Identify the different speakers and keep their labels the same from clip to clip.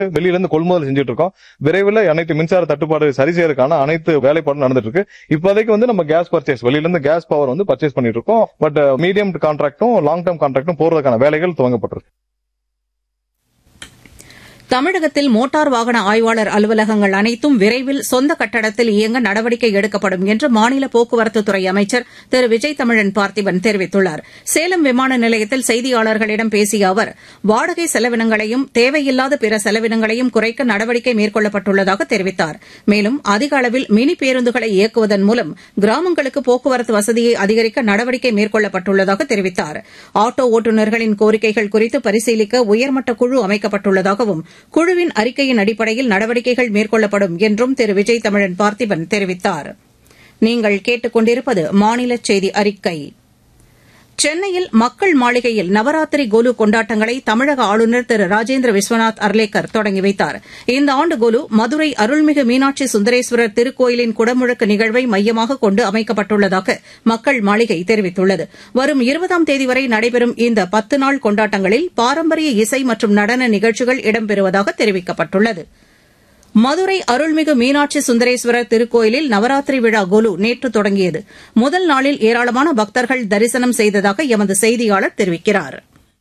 Speaker 1: வெளியில இருந்து கொள்முதல் செஞ்சுட்டு இருக்கோம் விரைவில் அனைத்து மின்சார தட்டுப்பாடு சரி செய்யறதுக்கான அனைத்து வேலைப்பாடும் நடந்துட்டு இருக்கு இப்போதைக்கு வந்து நம்ம கேஸ் பர்ச்சேஸ் வெளியில இருந்து கேஸ் பவர் வந்து பர்ச்சேஸ் பண்ணிட்டு இருக்கோம் பட் மீடியம் கான்ட்ராக்டும் லாங் டேர்ம் கான்ட்ராக்டும் போறதுக்கான வேலைகள் துவங்கப்பட்டிருக்கு
Speaker 2: தமிழகத்தில் மோட்டார் வாகன ஆய்வாளர் அலுவலகங்கள் அனைத்தும் விரைவில் சொந்த கட்டடத்தில் இயங்க நடவடிக்கை எடுக்கப்படும் என்று மாநில போக்குவரத்துத்துறை அமைச்சர் திரு விஜய் தமிழன் பார்த்திபன் தெரிவித்துள்ளார் சேலம் விமான நிலையத்தில் செய்தியாளர்களிடம் பேசிய அவர் வாடகை செலவினங்களையும் தேவையில்லாத பிற செலவினங்களையும் குறைக்க நடவடிக்கை மேற்கொள்ளப்பட்டுள்ளதாக தெரிவித்தார் மேலும் அதிக அளவில் மினி பேருந்துகளை இயக்குவதன் மூலம் கிராமங்களுக்கு போக்குவரத்து வசதியை அதிகரிக்க நடவடிக்கை மேற்கொள்ளப்பட்டுள்ளதாக தெரிவித்தார் ஆட்டோ ஓட்டுநர்களின் கோரிக்கைகள் குறித்து பரிசீலிக்க உயர்மட்ட குழு அமைக்கப்பட்டுள்ளதாகவும் குழுவின் அறிக்கையின் அடிப்படையில் நடவடிக்கைகள் மேற்கொள்ளப்படும் என்றும் திரு விஜய் தமிழன் பார்த்திபன் தெரிவித்தார் நீங்கள் கேட்டுக் கொண்டிருப்பது மாநில செய்தி அறிக்கை சென்னையில் மக்கள் மாளிகையில் நவராத்திரி கோலு கொண்டாட்டங்களை தமிழக ஆளுநர் திரு ராஜேந்திர விஸ்வநாத் அர்லேக்கர் தொடங்கி வைத்தார் இந்த ஆண்டு கோலு மதுரை அருள்மிகு மீனாட்சி சுந்தரேஸ்வரர் திருக்கோயிலின் குடமுழக்கு நிகழ்வை மையமாக கொண்டு அமைக்கப்பட்டுள்ளதாக மக்கள் மாளிகை தெரிவித்துள்ளது வரும் இருபதாம் தேதி வரை நடைபெறும் இந்த பத்து நாள் கொண்டாட்டங்களில் பாரம்பரிய இசை மற்றும் நடன நிகழ்ச்சிகள் இடம்பெறுவதாக தெரிவிக்கப்பட்டுள்ளது மதுரை அருள்மிகு மீனாட்சி சுந்தரேஸ்வரர் திருக்கோயிலில் நவராத்திரி விழா கொலு நேற்று தொடங்கியது முதல் நாளில் ஏராளமான பக்தர்கள் தரிசனம் செய்ததாக எமது செய்தியாளர் தெரிவிக்கிறார்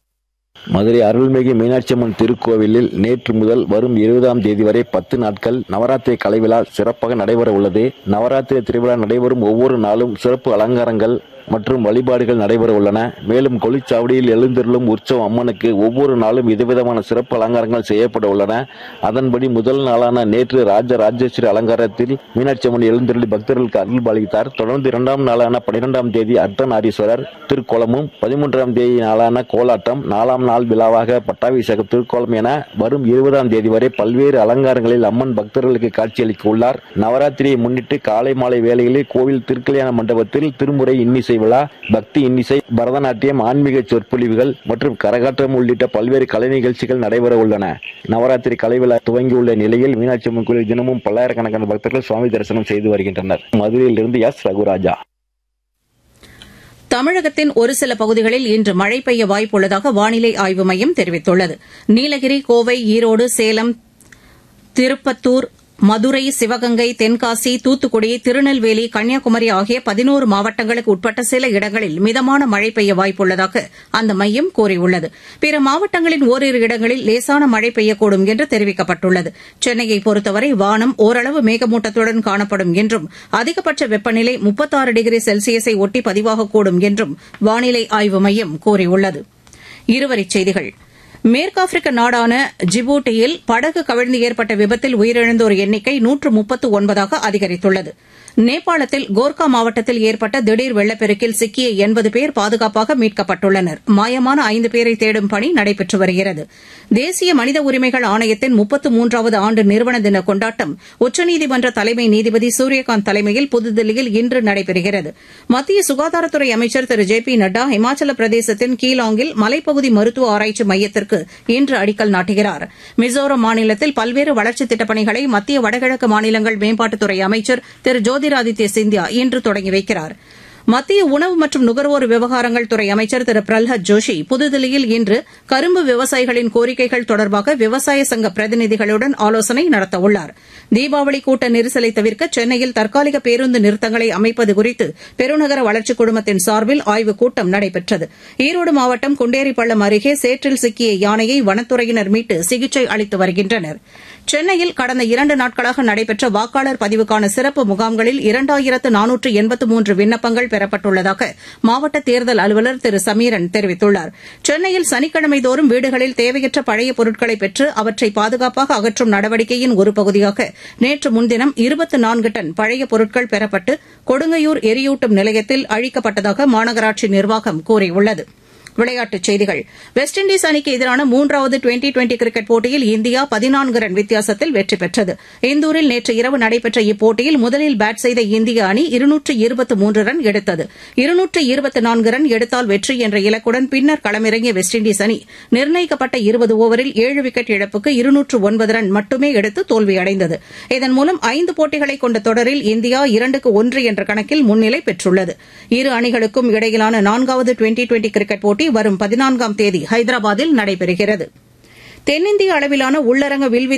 Speaker 3: மதுரை அருள்மிகு மீனாட்சியம்மன் திருக்கோவிலில் நேற்று முதல் வரும் இருபதாம் தேதி வரை பத்து நாட்கள் நவராத்திரி கலைவிழா சிறப்பாக நடைபெற உள்ளது நவராத்திரி திருவிழா நடைபெறும் ஒவ்வொரு நாளும் சிறப்பு அலங்காரங்கள் மற்றும் வழிபாடுகள் நடைபெற உள்ளன மேலும் கொளிச்சாவடியில் எழுந்தருளும் உற்சவ அம்மனுக்கு ஒவ்வொரு நாளும் விதவிதமான சிறப்பு அலங்காரங்கள் செய்யப்பட உள்ளன அதன்படி முதல் நாளான நேற்று ராஜ ராஜேஸ்வரி அலங்காரத்தில் மீனாட்சி அம்மன் எழுந்தருளி பக்தர்களுக்கு அருள் பாலித்தார் தொடர்ந்து இரண்டாம் நாளான பனிரெண்டாம் தேதி அர்த்தநாரீஸ்வரர் திருக்கோலமும் பதிமூன்றாம் தேதி நாளான கோலாட்டம் நாலாம் நாள் விழாவாக பட்டாபிஷேக திருக்கோலம் என வரும் இருபதாம் தேதி வரை பல்வேறு அலங்காரங்களில் அம்மன் பக்தர்களுக்கு காட்சியளிக்க உள்ளார் நவராத்திரியை முன்னிட்டு காலை மாலை வேளைகளில் கோவில் திருக்கல்யாண மண்டபத்தில் திருமுறை இன்னிசை விழா பக்தி இன்னிசை பரதநாட்டியம் ஆன்மீக சொற்பொழிவுகள் மற்றும் கரகாட்டம் உள்ளிட்ட பல்வேறு கலை நிகழ்ச்சிகள் நடைபெற உள்ளன நவராத்திரி கலை விழா துவங்கியுள்ள நிலையில் மீனாட்சி அம்மன் கோயில் தினமும் பல்லாயிரக்கணக்கான பக்தர்கள் சுவாமி தரிசனம் செய்து வருகின்றனர் மதுரையிலிருந்து எஸ் ரகுராஜா
Speaker 2: தமிழகத்தின் ஒரு சில பகுதிகளில் இன்று மழை பெய்ய வாய்ப்புள்ளதாக வானிலை ஆய்வு மையம் தெரிவித்துள்ளது நீலகிரி கோவை ஈரோடு சேலம் திருப்பத்தூர் மதுரை சிவகங்கை தென்காசி தூத்துக்குடி திருநெல்வேலி கன்னியாகுமரி ஆகிய பதினோரு மாவட்டங்களுக்கு உட்பட்ட சில இடங்களில் மிதமான மழை பெய்ய வாய்ப்புள்ளதாக அந்த மையம் கூறியுள்ளது பிற மாவட்டங்களின் ஓரிரு இடங்களில் லேசான மழை பெய்யக்கூடும் என்று தெரிவிக்கப்பட்டுள்ளது சென்னையை பொறுத்தவரை வானம் ஓரளவு மேகமூட்டத்துடன் காணப்படும் என்றும் அதிகபட்ச வெப்பநிலை முப்பத்தாறு டிகிரி செல்சியஸை ஒட்டி பதிவாகக்கூடும் என்றும் வானிலை ஆய்வு மையம் கூறியுள்ளது இருவரிச் செய்திகள் மேற்காப்பிரிக்க நாடான ஜிபூட்டியில் படகு கவிழ்ந்து ஏற்பட்ட விபத்தில் உயிரிழந்தோர் எண்ணிக்கை நூற்று முப்பத்து ஒன்பதாக அதிகரித்துள்ளது நேபாளத்தில் கோர்கா மாவட்டத்தில் ஏற்பட்ட திடீர் வெள்ளப்பெருக்கில் சிக்கிய எண்பது பேர் பாதுகாப்பாக மீட்கப்பட்டுள்ளனர் மாயமான ஐந்து பேரை தேடும் பணி நடைபெற்று வருகிறது தேசிய மனித உரிமைகள் ஆணையத்தின் முப்பத்து மூன்றாவது ஆண்டு நிறுவன தின கொண்டாட்டம் உச்சநீதிமன்ற தலைமை நீதிபதி சூரியகாந்த் தலைமையில் புதுதில்லியில் இன்று நடைபெறுகிறது மத்திய சுகாதாரத்துறை அமைச்சர் திரு ஜே பி நட்டா இமாச்சல பிரதேசத்தின் கீலாங்கில் மலைப்பகுதி மருத்துவ ஆராய்ச்சி மையத்திற்கு இன்று அடிக்கல் நாட்டுகிறார் மிசோரம் மாநிலத்தில் பல்வேறு வளர்ச்சித் திட்டப் பணிகளை மத்திய வடகிழக்கு மாநிலங்கள் மேம்பாட்டுத்துறை அமைச்சர் திரு ஜோதிராதித்ய சிந்தியா இன்று தொடங்கி வைக்கிறார் மத்திய உணவு மற்றும் நுகர்வோர் விவகாரங்கள் துறை அமைச்சர் திரு பிரல்ஹத் ஜோஷி புதுதில்லியில் இன்று கரும்பு விவசாயிகளின் கோரிக்கைகள் தொடர்பாக விவசாய சங்க பிரதிநிதிகளுடன் ஆலோசனை நடத்தவுள்ளார் தீபாவளி கூட்ட நெரிசலை தவிர்க்க சென்னையில் தற்காலிக பேருந்து நிறுத்தங்களை அமைப்பது குறித்து பெருநகர வளர்ச்சிக் குழுமத்தின் சார்பில் ஆய்வுக் கூட்டம் நடைபெற்றது ஈரோடு மாவட்டம் குண்டேரிப்பள்ளம் அருகே சேற்றில் சிக்கிய யானையை வனத்துறையினர் மீட்டு சிகிச்சை அளித்து வருகின்றனர் சென்னையில் கடந்த இரண்டு நாட்களாக நடைபெற்ற வாக்காளர் பதிவுக்கான சிறப்பு முகாம்களில் இரண்டாயிரத்து நானூற்று எண்பத்து மூன்று விண்ணப்பங்கள் பெறப்பட்டுள்ளதாக மாவட்ட தேர்தல் அலுவலர் திரு சமீரன் தெரிவித்துள்ளார் சென்னையில் சனிக்கிழமை தோறும் வீடுகளில் தேவையற்ற பழைய பொருட்களை பெற்று அவற்றை பாதுகாப்பாக அகற்றும் நடவடிக்கையின் ஒரு பகுதியாக நேற்று முன்தினம் இருபத்து நான்கு டன் பழைய பொருட்கள் பெறப்பட்டு கொடுங்கையூர் எரியூட்டும் நிலையத்தில் அழிக்கப்பட்டதாக மாநகராட்சி நிர்வாகம் கூறியுள்ளது விளையாட்டுச் செய்திகள் வெஸ்ட் இண்டீஸ் அணிக்கு எதிரான மூன்றாவது டுவெண்டி டுவெண்டி கிரிக்கெட் போட்டியில் இந்தியா பதினான்கு ரன் வித்தியாசத்தில் வெற்றி பெற்றது இந்தூரில் நேற்று இரவு நடைபெற்ற இப்போட்டியில் முதலில் பேட் செய்த இந்திய அணி இருநூற்று இருபத்து மூன்று ரன் எடுத்தது இருநூற்று இருபத்து நான்கு ரன் எடுத்தால் வெற்றி என்ற இலக்குடன் பின்னர் களமிறங்கிய வெஸ்ட் இண்டீஸ் அணி நிர்ணயிக்கப்பட்ட இருபது ஓவரில் ஏழு விக்கெட் இழப்புக்கு இருநூற்று ஒன்பது ரன் மட்டுமே எடுத்து தோல்வியடைந்தது இதன் மூலம் ஐந்து போட்டிகளை கொண்ட தொடரில் இந்தியா இரண்டுக்கு ஒன்று என்ற கணக்கில் முன்னிலை பெற்றுள்ளது இரு அணிகளுக்கும் இடையிலான நான்காவது டுவெண்டி டுவெண்டி கிரிக்கெட் போட்டி வரும் பதினான்காம் தேதி ஹைதராபாத்தில் நடைபெறுகிறது தென்னிந்திய அளவிலான உள்ளரங்க வில்வித்தை